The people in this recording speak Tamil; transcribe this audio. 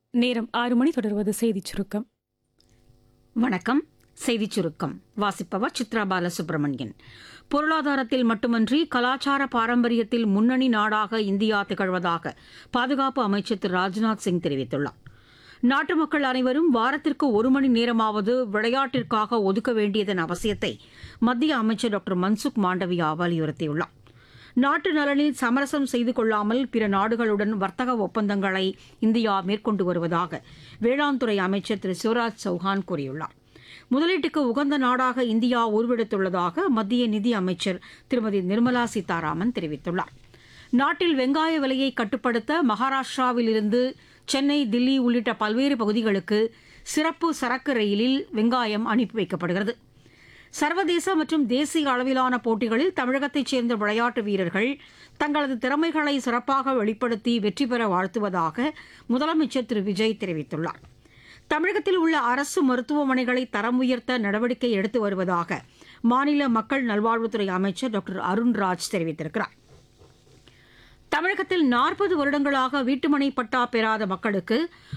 நேரம் ஆறு மணி தொடர்வது செய்திச் சுருக்கம் வணக்கம் செய்திச் சுருக்கம் வாசிப்பவர் சித்ரா பாலசுப்ரமணியன் பொருளாதாரத்தில் மட்டுமன்றி கலாச்சார பாரம்பரியத்தில் முன்னணி நாடாக இந்தியா திகழ்வதாக பாதுகாப்பு அமைச்சர் திரு ராஜ்நாத் சிங் தெரிவித்துள்ளார் நாட்டு மக்கள் அனைவரும் வாரத்திற்கு ஒரு மணி நேரமாவது விளையாட்டிற்காக ஒதுக்க வேண்டியதன் அவசியத்தை மத்திய அமைச்சர் டாக்டர் மன்சுக் மாண்டவியா வலியுறுத்தியுள்ளார் நாட்டு நலனில் சமரசம் செய்து கொள்ளாமல் பிற நாடுகளுடன் வர்த்தக ஒப்பந்தங்களை இந்தியா மேற்கொண்டு வருவதாக வேளாண் துறை அமைச்சர் திரு சிவராஜ் சௌஹான் கூறியுள்ளார் முதலீட்டுக்கு உகந்த நாடாக இந்தியா உருவெடுத்துள்ளதாக மத்திய நிதி அமைச்சர் திருமதி நிர்மலா சீதாராமன் தெரிவித்துள்ளார் நாட்டில் வெங்காய விலையை கட்டுப்படுத்த மகாராஷ்டிராவிலிருந்து சென்னை தில்லி உள்ளிட்ட பல்வேறு பகுதிகளுக்கு சிறப்பு சரக்கு ரயிலில் வெங்காயம் அனுப்பி வைக்கப்படுகிறது சர்வதேச மற்றும் தேசிய அளவிலான போட்டிகளில் தமிழகத்தைச் சேர்ந்த விளையாட்டு வீரர்கள் தங்களது திறமைகளை சிறப்பாக வெளிப்படுத்தி வெற்றி பெற வாழ்த்துவதாக முதலமைச்சர் திரு விஜய் தெரிவித்துள்ளார் தமிழகத்தில் உள்ள அரசு மருத்துவமனைகளை தரம் உயர்த்த நடவடிக்கை எடுத்து வருவதாக மாநில மக்கள் நல்வாழ்வுத்துறை அமைச்சர் டாக்டர் அருண்ராஜ் தெரிவித்திருக்கிறார் தமிழகத்தில் நாற்பது வருடங்களாக வீட்டுமனை பட்டா பெறாத மக்களுக்கு